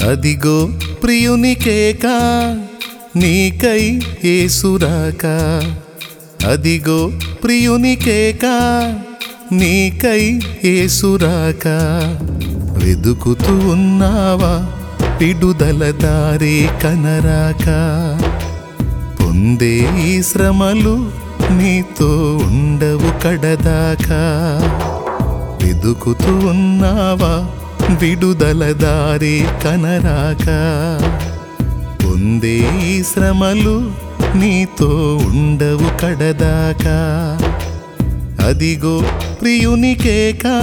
అదిగో ప్రియునికేక నీకై ఏసురాక అదిగో ప్రియునికేక నీకై ఏసురాక వెదుకుతూ ఉన్నావా విడుదల దారే కనరాక పొందే ఈ శ్రమలు నీతో ఉండవు కడదాకా వెదుకుతూ ఉన్నావా విడుదల దారి కనరాక పొందే ఈ శ్రమలు నీతో ఉండవు కడదాకా అదిగో ప్రియునికేకా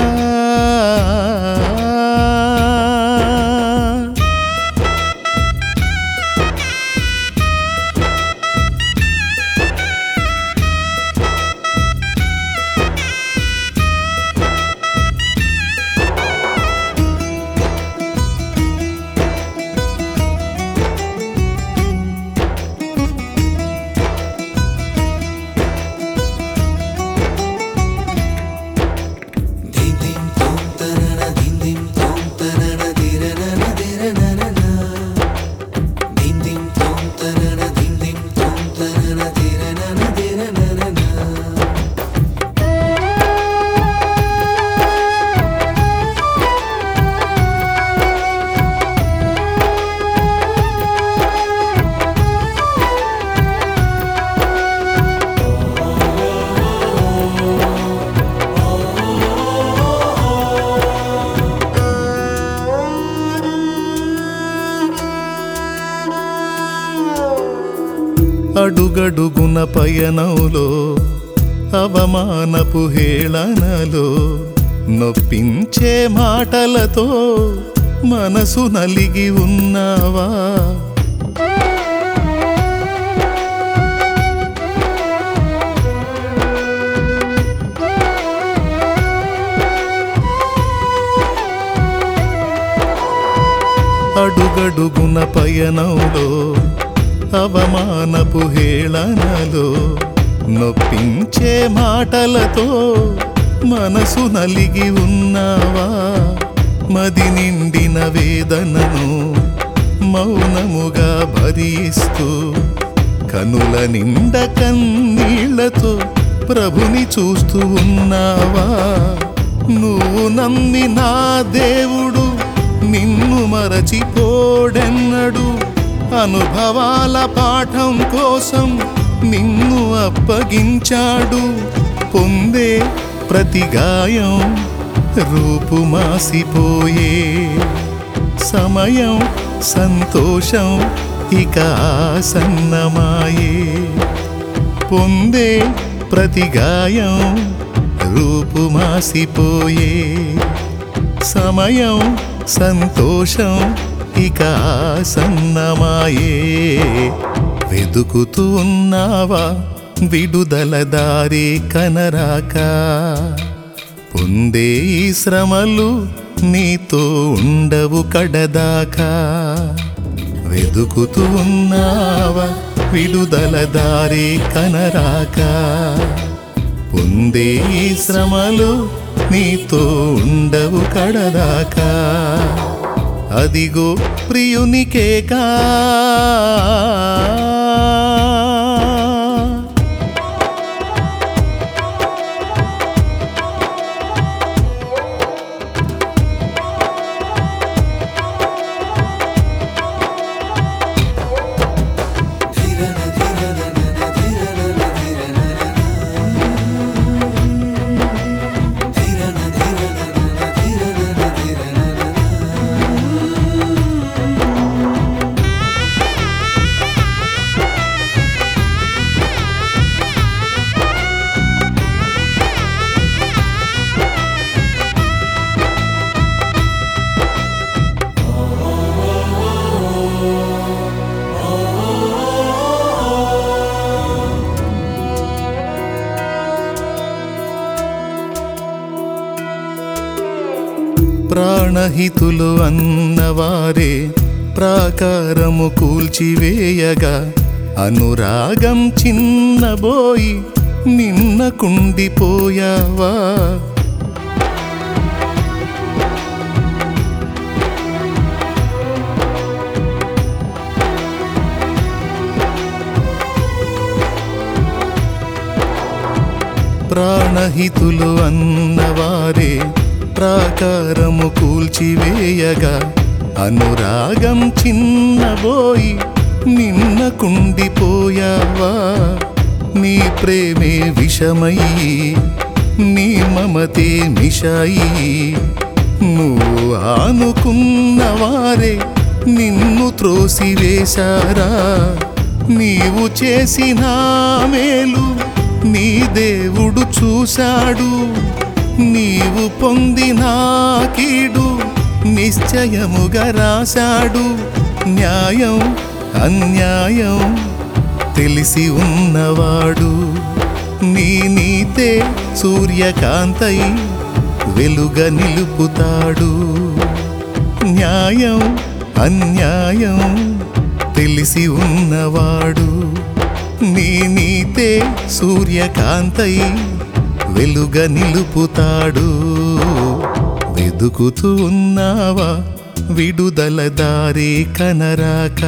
అడుగడుగున పయనంలో అవమానపు హేళనలో నొప్పించే మాటలతో మనసు నలిగి ఉన్నావా అడుగడుగున పయనంలో అవమానపు హేళనలో నొప్పించే మాటలతో మనసు నలిగి ఉన్నావా మది నిండిన వేదనను మౌనముగా భరిస్తూ కనుల నిండ కన్నీళ్లతో ప్రభుని చూస్తూ ఉన్నావా నువ్వు నమ్మి నా దేవుడు నిన్ను మరచిపోడెన్నడు అనుభవాల పాఠం కోసం నిన్ను అప్పగించాడు పొందే ప్రతి గాయం రూపుమాసిపోయే సమయం సంతోషం ఇక ఆసన్నమాయే పొందే ప్రతి గాయం రూపుమాసిపోయే సమయం సంతోషం ఇక ఆసన్నమాయే వెదుకుతూ ఉన్నావా విడుదల దారి కనరాక పొందే ఈ శ్రమలు నీతో ఉండవు కడదాకా వెదుకుతూ ఉన్నావా విడుదల దారి కనరాక పొందే ఈ శ్రమలు నీతో ఉండవు కడదాకా అదిగో ప్రియునికేకా ప్రాణహితులు అన్నవారే ప్రాకారము కూల్చివేయగా అనురాగం చిన్నబోయి నిన్న కుండిపోయావా ప్రాణహితులు అన్నవారే ప్రాకారము కూల్చివేయగా అనురాగం చిన్నబోయి నిన్న కుండిపోయావా నీ ప్రేమే విషమయ్యి నీ మమతే మిషాయి నువ్వు ఆనుకున్నవారే నిన్ను త్రోసివేశారా నీవు చేసిన మేలు నీ దేవుడు చూశాడు నీవు పొందిన కీడు నిశ్చయముగా రాశాడు న్యాయం అన్యాయం తెలిసి ఉన్నవాడు నీ నీతే సూర్యకాంతై వెలుగ నిలుపుతాడు న్యాయం అన్యాయం తెలిసి ఉన్నవాడు నీ నీతే సూర్యకాంతై వెలుగ నిలుపుతాడు వెదుకుతూ ఉన్నావా విడుదల దారి కనరాక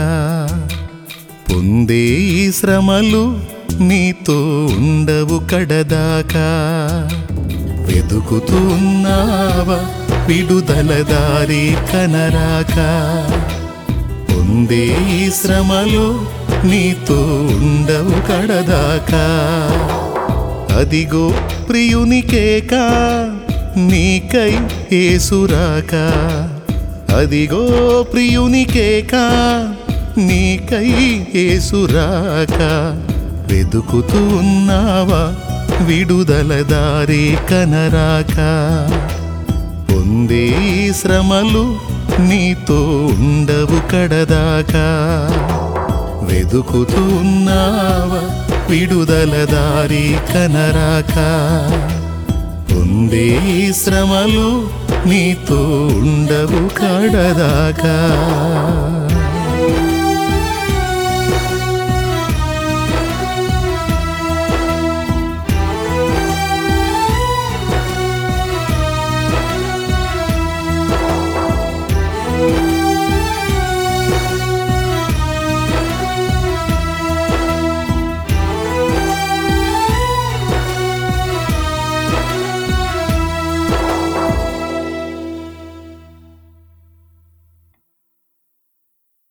పొందే ఈ శ్రమలు నీతో ఉండవు కడదాకా వెదుకుతూ ఉన్నావా విడుదల దారి కనరాక పొందే ఈ శ్రమలు నీతో ఉండవు కడదాకా అదిగో ప్రియునికేక నీకై ఏసురాక అదిగో ప్రియునికేక నీకై ఏసురాక వెదుకుతూ ఉన్నావా విడుదల దారి కనరాక పొందే ఈ శ్రమలు నీతో ఉండవు కడదాకా వెదుకుతూ ఉన్నావా విడుదల దారి కనరాక పొందే ఈ శ్రమలు నీతో ఉండవు కడదాకా